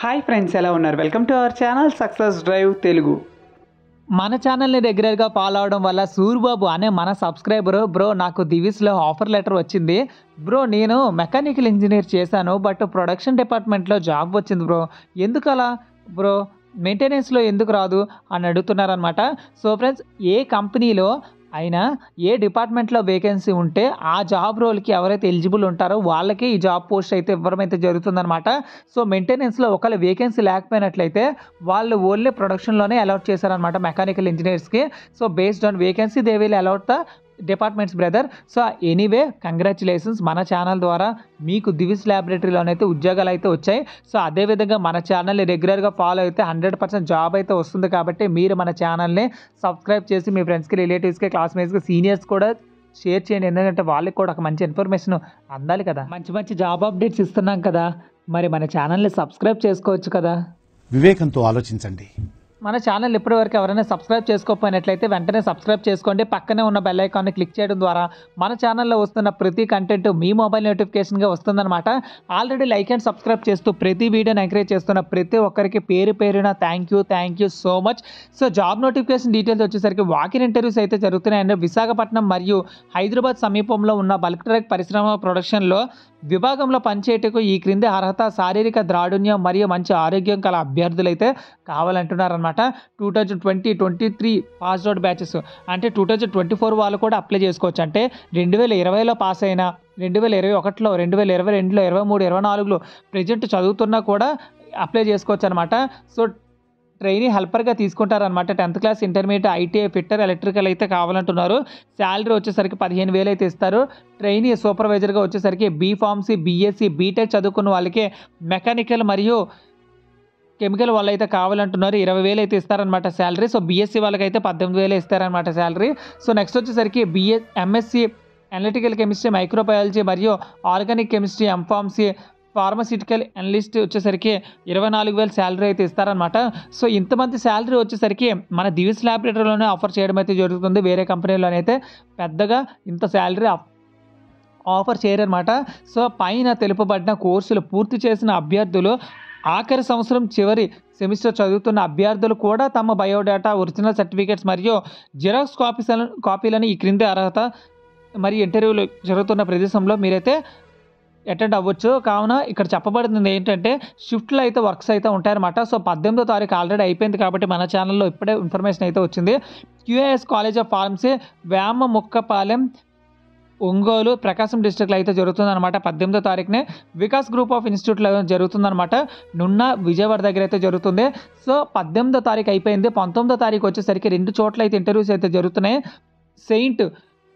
hi friends ఎలా ఉన్నారు welcome to our channel success drive Telugu మన ఛానల్ని రెగ్యులర్గా ఫాలో అవడం వల్ల సూర్బాబు అనే మన సబ్స్క్రైబర్ బ్రో నాకు దివిస్లో ఆఫర్ లెటర్ వచ్చింది బ్రో నేను మెకానికల్ ఇంజనీర్ చేశాను బట్ ప్రొడక్షన్ డిపార్ట్మెంట్లో జాబ్ వచ్చింది బ్రో ఎందుకు అలా బ్రో మెయింటెనెన్స్లో ఎందుకు రాదు అని అడుగుతున్నారనమాట సో ఫ్రెండ్స్ ఏ కంపెనీలో అయినా ఏ డిపార్ట్మెంట్లో వేకెన్సీ ఉంటే ఆ జాబ్ రోల్కి ఎవరైతే ఎలిజిబుల్ ఉంటారో వాళ్ళకి ఈ జాబ్ పోస్ట్ అయితే ఇవ్వడం అయితే జరుగుతుందన్నమాట సో మెయింటెనెన్స్లో ఒకవేళ వేకెన్సీ లేకపోయినట్లయితే వాళ్ళు ఓన్లీ ప్రొడక్షన్లోనే అలౌట్ చేశారనమాట మెకానికల్ ఇంజనీర్స్కి so based on vacancy they will allot the departments brother so anyway congratulations మన ఛానల్ ద్వారా మీకు దివిస్ ల్యాబొరేటరీలోనైతే ఉద్యోగాలు అయితే వచ్చాయి సో అదేవిధంగా మన ఛానల్ని రెగ్యులర్గా ఫాలో అయితే హండ్రెడ్ పర్సెంట్ జాబ్ అయితే వస్తుంది కాబట్టి మీరు మన ఛానల్ని సబ్స్క్రైబ్ చేసి మీ ఫ్రెండ్స్కి రిలేటివ్స్కి క్లాస్మేట్స్కి సీనియర్స్ కూడా షేర్ చేయండి ఎందుకంటే వాళ్ళకి కూడా ఒక మంచి ఇన్ఫర్మేషన్ అందాలి కదా మంచి మంచి జాబ్ అప్డేట్స్ ఇస్తున్నాం కదా మరి మన ఛానల్ని సబ్స్క్రైబ్ చేసుకోవచ్చు కదా వివేకంతో ఆలోచించండి మన ఛానల్ ఇప్పటివరకు ఎవరైనా సబ్స్క్రైబ్ చేసుకోకపోయినట్లయితే వెంటనే సబ్స్క్రైబ్ చేసుకోండి పక్కనే ఉన్న బెల్ ఐకాన్ని క్లిక్ చేయడం ద్వారా మన ఛానల్లో వస్తున్న ప్రతి కంటెంట్ మీ మొబైల్ నోటిఫికేషన్గా వస్తుందన్నమాట ఆల్రెడీ లైక్ అండ్ సబ్స్క్రైబ్ చేస్తూ ప్రతి వీడియోని ఎంకరేజ్ చేస్తున్న ప్రతి ఒక్కరికి పేరు పేరున thank you thank you so much so job notification details వచ్చేసరికి వాకిన్ ఇంటర్వ్యూస్ అయితే జరుగుతున్నాయండి విశాఖపట్నం మరియు హైదరాబాద్ సమీపంలో ఉన్న బల్క్ ట్రక్ పరిశ్రమ ప్రొడక్షన్లో విభాగంలో పనిచేయటకు ఈ క్రింది అర్హత శారీరక ద్రాఢుణ్యం మరియు మంచి ఆరోగ్యం గల అభ్యర్థులైతే కావాలంటున్నారనమాట two thousand twenty twenty three pass out batches అంటే టూ థౌజండ్ ట్వంటీ ఫోర్ వాళ్ళు కూడా అప్లై చేసుకోవచ్చు అంటే రెండు వేల ఇరవైలో పాస్ అయినా రెండు వేల ఇరవై ఒకటిలో రెండు వేల ఇరవై రెండులో ఇరవై మూడు ఇరవై నాలుగులో ప్రజెంట్ చదువుతున్నా కూడా అప్లై చేసుకోవచ్చు అనమాట సో ట్రైనీ హెల్పర్గా తీసుకుంటారనమాట tenth class intermediate ITI fitter electrical అయితే కావాలంటున్నారు శాలరీ వచ్చేసరికి పదిహేను వేలు అయితే ఇస్తారు ట్రైనీ సూపర్వైజర్గా వచ్చేసరికి బీ ఫార్మసీ బీఎస్సీ బీటెక్ చదువుకున్న వాళ్ళకి మెకానికల్ మరియు కెమికల్ వాళ్ళు అయితే కావాలంటున్నారు ఇరవై వేలు అయితే ఇస్తారనమాట శాలరీ సో బీఎస్సీ వాళ్ళకైతే పద్దెనిమిది వేలు ఇస్తారనమాట శాలరీ సో నెక్స్ట్ వచ్చేసరికి BS MSc analytical chemistry microbiology మరియు organic chemistry M pharmacy pharmaceutical analyst వచ్చేసరికి ఇరవై నాలుగు వేలు శాలరీ అయితే ఇస్తారనమాట సో ఇంతమంది శాలరీ వచ్చేసరికి మన దివిస్ ల్యాబొరేటరీలోనే ఆఫర్ చేయడం అయితే జరుగుతుంది వేరే కంపెనీలోనైతే పెద్దగా ఇంత శాలరీ ఆఫర్ చేయరనమాట సో పైన తెలుపబడిన కోర్సులు పూర్తి చేసిన అభ్యర్థులు ఆఖరి సంవత్సరం చివరి సెమిస్టర్ చదువుతున్న అభ్యర్థులు కూడా తమ బయోడేటా ఒరిజినల్ సర్టిఫికేట్స్ మరియు జిరాక్స్ కాపీస్ కాపీలను ఈ క్రింది అర్హత మరియు ఇంటర్వ్యూలు జరుగుతున్న ప్రదేశంలో మీరైతే అటెండ్ అవ్వచ్చు కావున ఇక్కడ చెప్పబడుతుంది ఏంటంటే షిఫ్ట్లో అయితే వర్క్స్ అయితే ఉంటాయన్నమాట సో పద్దెనిమిదో తారీఖు ఆల్రెడీ అయిపోయింది కాబట్టి మన ఛానల్లో ఇప్పుడే ఇన్ఫర్మేషన్ అయితే వచ్చింది QAS college of pharmacy Vema Mukkapalem Ongole Prakasam డిస్ట్రిక్ట్లో అయితే జరుగుతుందన్నమాట పద్దెనిమిదో తారీఖునే వికాస్ గ్రూప్ ఆఫ్ ఇన్స్టిట్యూట్లో జరుగుతుందన్నమాట నున్న విజయవాడ దగ్గర అయితే జరుగుతుంది సో పద్దెనిమిదో తారీఖు అయిపోయింది పంతొమ్మిదో తారీఖు వచ్చేసరికి రెండు చోట్ల అయితే ఇంటర్వ్యూస్ అయితే జరుగుతున్నాయి saint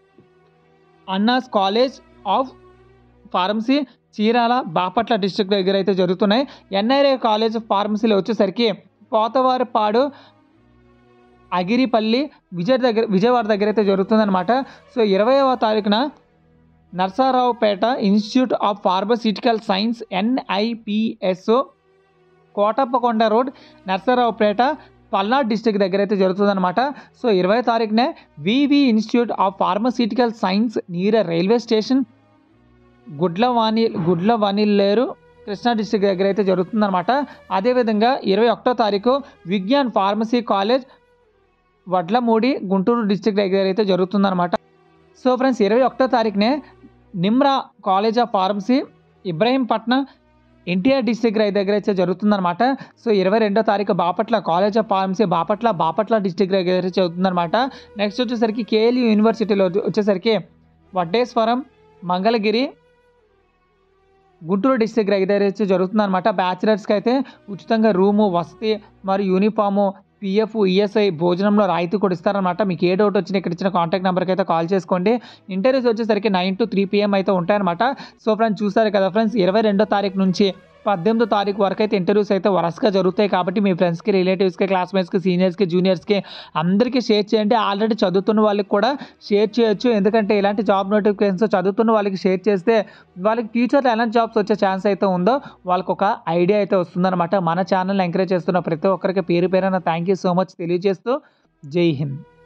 Anna's college of pharmacy Chirala Bapatla district దగ్గర అయితే జరుగుతున్నాయి ఎన్ఐఏ కాలేజ్ ఆఫ్ ఫార్మసీలో వచ్చేసరికి పోతవారిపాడు అగిరిపల్లి విజయ దగ్గర విజయవాడ దగ్గర అయితే జరుగుతుందన్నమాట సో ఇరవైవ తారీఖున Narasaraopet institute of pharmaceutical science NIPS Kotappakonda road Narasaraopet Palnadu district దగ్గర అయితే జరుగుతుందన్నమాట సో ఇరవై తారీఖునే VV institute of pharmaceutical science near railway station గుడ్ల వాణి గుడ్ల వాణిలేరు కృష్ణా డిస్టిక్ దగ్గర అయితే జరుగుతుందన్నమాట అదేవిధంగా ఇరవై ఒకటో తారీఖు Vignan pharmacy college Vadlamudi Guntur district దగ్గర అయితే జరుగుతుందన్నమాట సో ఫ్రెండ్స్ ఇరవై ఒకటో తారీఖునే Nimra college of pharmacy Ibrahimpatnam NTR district దగ్గర అయితే జరుగుతుందన్నమాట సో ఇరవై రెండో తారీఖు Bapatla college of pharmacy Bapatla Bapatla district దగ్గర అయితే జరుగుతుందన్నమాట నెక్స్ట్ వచ్చేసరికి కేఎల్యూ యూనివర్సిటీలో వచ్చేసరికి వడ్డేశ్వరం మంగళగిరి గుంటూరు డిస్టిక్ దగ్గర అయితే జరుగుతుందన్నమాట బ్యాచిలర్స్కి అయితే ఉచితంగా రూము వసతి మరియు యూనిఫాము పిఎఫ్ ఈఎస్ఐ భోజనంలో రాయితీ కూడా ఇస్తారనమాట మీకు ఏ డౌట్ వచ్చినా ఇక్కడ ఇచ్చిన కాంటాక్ట్ నెంబర్కి అయితే కాల్ చేసుకోండి ఇంటర్వ్యూస్ వచ్చేసరికి నైన్ టు త్రీ పిఎం అయితే ఉంటాయన్నమాట సో ఫ్రెండ్స్ చూసారు కదా ఫ్రెండ్స్ ఇరవై రెండో తారీఖు నుంచి పద్దెనిమిదో తారీఖు వరకు అయితే ఇంటర్వ్యూస్ అయితే వరుసగా జరుగుతాయి కాబట్టి మీ ఫ్రెండ్స్కి రిలేటివ్స్కి క్లాస్మేట్స్కి సీనియర్స్కి జూనియర్స్కి అందరికీ షేర్ చేయండి ఆల్రెడీ చదువుతున్న వాళ్ళకి కూడా షేర్ చేయొచ్చు ఎందుకంటే ఇలాంటి జాబ్ నోటిఫికేషన్స్ చదువుతున్న వాళ్ళకి షేర్ చేస్తే వాళ్ళకి ఫ్యూచర్లో ఎలాంటి జాబ్స్ వచ్చే ఛాన్స్ అయితే ఉందో వాళ్ళకి ఒక ఐడియా అయితే వస్తుందన్నమాట మన ఛానల్ని ఎంకరేజ్ చేస్తున్న ప్రతి ఒక్కరికి పేరు పేరున థ్యాంక్ యూ సో మచ్ తెలియజేస్తూ జై హింద్